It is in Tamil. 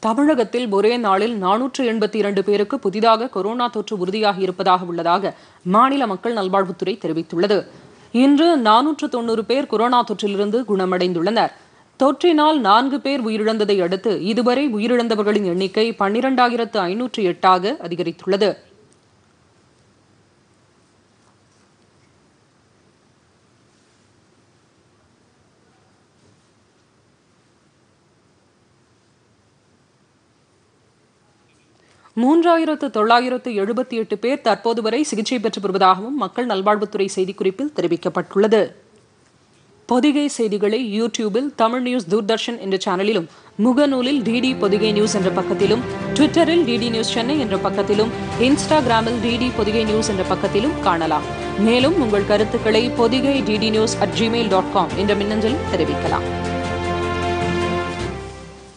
தமிழகத்தில் ஒரே நாளில் நானூற்று எண்பத்தி இரண்டு பேருக்கு புதிதாக கொரோனா தொற்று உறுதியாகி இருப்பதாக உள்ளதாக மாநில மக்கள் நல்வாழ்வுத்துறை தெரிவித்துள்ளது இன்று நானூற்று தொண்ணூறு பேர் கொரோனா தொற்றிலிருந்து குணமடைந்துள்ளனர் தொற்றினால் நான்கு பேர் உயிரிழந்ததை அடுத்து இதுவரை உயிரிழந்தவர்களின் எண்ணிக்கை பன்னிரண்டாயிரத்து ஐநூற்று எட்டாக அதிகரித்துள்ளது மூன்றாயிரத்து தொள்ளாயிரத்து எழுபத்தி எட்டு பேர் தற்போது வரை சிகிச்சை பெற்று வருவதாகவும் மக்கள் நல்வாழ்வுத்துறை செய்திக்குறிப்பில் தெரிவிக்கப்பட்டுள்ளது பொதிகை செய்திகளை யூடியூபில் தமிழ் நியூஸ் தூர்தர்ஷன் என்ற சேனலிலும் முகநூலில் டிடி பொதிகை நியூஸ் என்ற பக்கத்திலும் ட்விட்டரில் டிடி நியூஸ் சென்னை என்ற பக்கத்திலும் இன்ஸ்டாகிராமில் டிடி பொதிகை நியூஸ் என்ற பக்கத்திலும் காணலாம் மேலும் உங்கள் கருத்துக்களை Podhigai DD news at Gmail dot com என்ற மின்னஞ்சலில் தெரிவிக்கலாம்